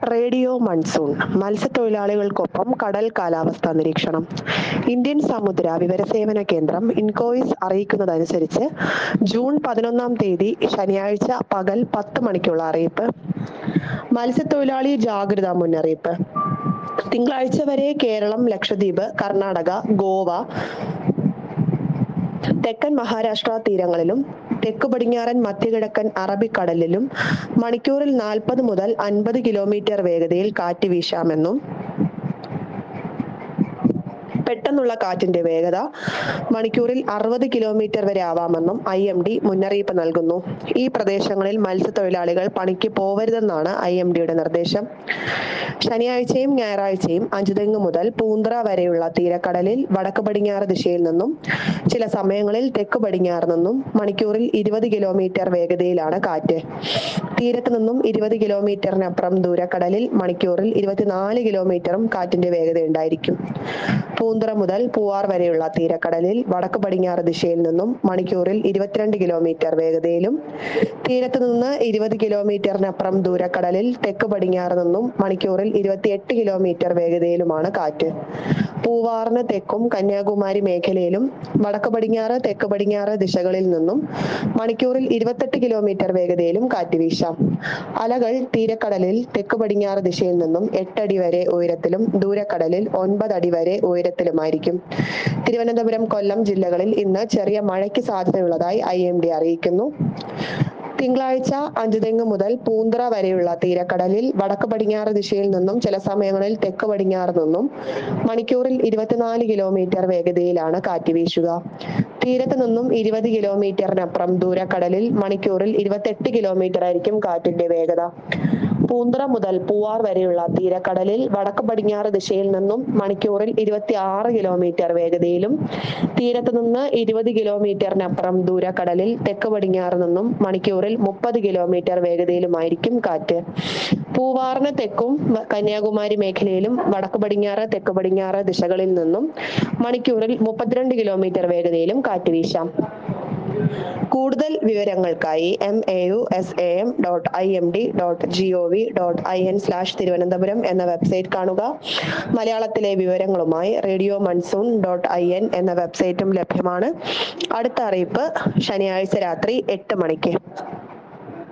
radio monsoon മത്സ്യത്തൊഴിലാളികൾക്കൊപ്പം കടൽ കാലാവസ്ഥാ നിരീക്ഷണം ഇന്ത്യൻ സമുദ്ര വിവരസേവന കേന്ദ്രം ഇൻകോയിസ് അറിയിക്കുന്നതനുസരിച്ച് ജൂൺ പതിനൊന്നാം തീയതി ശനിയാഴ്ച പകൽ പത്ത് മണിക്കുള്ള അറിയിപ്പ് മത്സ്യത്തൊഴിലാളി ജാഗ്രതാ മുന്നറിയിപ്പ് തിങ്കളാഴ്ച വരെ കേരളം ലക്ഷദ്വീപ് കർണാടക ഗോവ തെക്കൻ മഹാരാഷ്ട്ര തീരങ്ങളിലും തെക്കു പടിഞ്ഞാറൻ മധ്യകിഴക്കൻ അറബിക്കടലിലും മണിക്കൂറിൽ നാൽപ്പത് മുതൽ അൻപത് കിലോമീറ്റർ വേഗതയിൽ കാറ്റ് വീശാമെന്നും പെട്ടെന്നുള്ള കാറ്റിന്റെ വേഗത മണിക്കൂറിൽ അറുപത് കിലോമീറ്റർ വരെ ആവാമെന്നും ഐ എം ഡി മുന്നറിയിപ്പ് നൽകുന്നു ഈ പ്രദേശങ്ങളിൽ മത്സ്യത്തൊഴിലാളികൾ പണിക്ക് പോവരുതെന്നാണ് ഐ എം ഡിയുടെ നിർദ്ദേശം ശനിയാഴ്ചയും ഞായറാഴ്ചയും അഞ്ചുതെങ്ങ് മുതൽ പൂന്തറ വരെയുള്ള തീരക്കടലിൽ വടക്ക് പടിഞ്ഞാറ് ദിശയിൽ നിന്നും ചില സമയങ്ങളിൽ തെക്ക് പടിഞ്ഞാറ് നിന്നും മണിക്കൂറിൽ ഇരുപത് കിലോമീറ്റർ വേഗതയിലാണ് കാറ്റ് തീരത്ത് നിന്നും ഇരുപത് കിലോമീറ്ററിനപ്പുറം ദൂരക്കടലിൽ മണിക്കൂറിൽ ഇരുപത്തിനാല് കിലോമീറ്ററും കാറ്റിന്റെ വേഗത ഉണ്ടായിരിക്കും പൂന്തറ മുതൽ പൂവാർ വരെയുള്ള തീരക്കടലിൽ വടക്ക് പടിഞ്ഞാറ് ദിശയിൽ നിന്നും മണിക്കൂറിൽ ഇരുപത്തിരണ്ട് കിലോമീറ്റർ വേഗതയിലും തീരത്ത് നിന്ന് ഇരുപത് കിലോമീറ്ററിനപ്പുറം ദൂരക്കടലിൽ തെക്ക് പടിഞ്ഞാറ് നിന്നും മണിക്കൂറിൽ ഇരുപത്തിയെട്ട് കിലോമീറ്റർ വേഗതയിലുമാണ് കാറ്റ് പൂവാറിന് തെക്കും കന്യാകുമാരി മേഖലയിലും വടക്ക് പടിഞ്ഞാറ് തെക്ക് പടിഞ്ഞാറ് ദിശകളിൽ നിന്നും മണിക്കൂറിൽ ഇരുപത്തെട്ട് കിലോമീറ്റർ വേഗതയിലും കാറ്റ് വീശാം അലകൾ തീരക്കടലിൽ തെക്ക് പടിഞ്ഞാറ് ദിശയിൽ നിന്നും എട്ടടി വരെ ഉയരത്തിലും ദൂരക്കടലിൽ ഒൻപത് അടി വരെ ഉയരത്തിലുമായിരിക്കും തിരുവനന്തപുരം കൊല്ലം ജില്ലകളിൽ ഇന്ന് ചെറിയ മഴയ്ക്ക് സാധ്യതയുള്ളതായി ഐ എം ഡി അറിയിക്കുന്നു തിങ്കളാഴ്ച അഞ്ചുതെങ്ങ് മുതൽ പൂന്തറ വരെയുള്ള തീരക്കടലിൽ വടക്ക് പടിഞ്ഞാറ് ദിശയിൽ നിന്നും ചില സമയങ്ങളിൽ തെക്ക് പടിഞ്ഞാറ് നിന്നും മണിക്കൂറിൽ ഇരുപത്തിനാല് കിലോമീറ്റർ വേഗതയിലാണ് കാറ്റ് വീശുക തീരത്ത് നിന്നും ഇരുപത് കിലോമീറ്ററിനപ്പുറം ദൂരക്കടലിൽ മണിക്കൂറിൽ ഇരുപത്തെട്ട് കിലോമീറ്റർ ആയിരിക്കും കാറ്റിന്റെ വേഗത പൂന്തറ മുതൽ പൂവാർ വരെയുള്ള തീരക്കടലിൽ വടക്ക് പടിഞ്ഞാറ് ദിശയിൽ നിന്നും മണിക്കൂറിൽ ഇരുപത്തി ആറ് കിലോമീറ്റർ വേഗതയിലും തീരത്ത് നിന്ന് ഇരുപത് കിലോമീറ്ററിനപ്പുറം ദൂരക്കടലിൽ തെക്ക് പടിഞ്ഞാറ് നിന്നും മണിക്കൂറിൽ മുപ്പത് കിലോമീറ്റർ വേഗതയിലുമായിരിക്കും കാറ്റ് പൂവാറിന് തെക്കും വ- കന്യാകുമാരി മേഖലയിലും വടക്ക് പടിഞ്ഞാറ് തെക്ക് പടിഞ്ഞാറ് ദിശകളിൽ നിന്നും മണിക്കൂറിൽ മുപ്പത്തിരണ്ട് കിലോമീറ്റർ വേഗതയിലും കാറ്റ് വീശാം കൂടുതൽ വിവരങ്ങൾക്കായി M A U S A M dot I M D dot G O V dot I N slash Thiruvananthapuram എന്ന വെബ്സൈറ്റ് കാണുക മലയാളത്തിലെ വിവരങ്ങളുമായി radio monsoon dot I N എന്ന വെബ്സൈറ്റും ലഭ്യമാണ് അടുത്ത അറിയിപ്പ് ശനിയാഴ്ച രാത്രി എട്ട് മണിക്ക്